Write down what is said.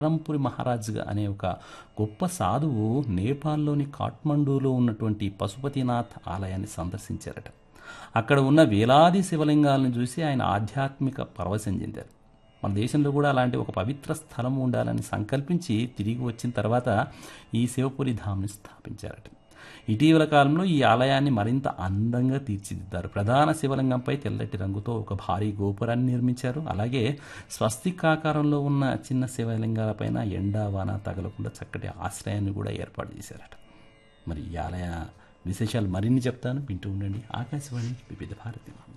రంపురి మహారాజ్ అనే ఒక గొప్ప సాధువు నేపాల్లోని కాఠ్మండూలో ఉన్నటువంటి పశుపతినాథ్ ఆలయాన్ని సందర్శించారట అక్కడ ఉన్న వేలాది శివలింగాలను చూసి ఆయన ఆధ్యాత్మిక పరవశం చెందారు మన దేశంలో కూడా అలాంటి ఒక పవిత్ర స్థలం ఉండాలని సంకల్పించి తిరిగి వచ్చిన తర్వాత ఈ శివపురి ధామ్ని స్థాపించారట ఇటీవల కాలంలో ఈ ఆలయాన్ని మరింత అందంగా తీర్చిదిద్దారు ప్రధాన శివలింగంపై తెల్లటి రంగుతో ఒక భారీ గోపురాన్ని నిర్మించారు అలాగే స్వస్తికాకారంలో ఉన్న చిన్న శివలింగాలపైన ఎండా వాన తగలకుండా చక్కటి ఆశ్రయాన్ని కూడా ఏర్పాటు చేశారట మరి ఈ ఆలయ విశేషాలు మరిన్ని చెప్తాను వింటూ ఉండండి ఆకాశవాణి వివిధ భారతి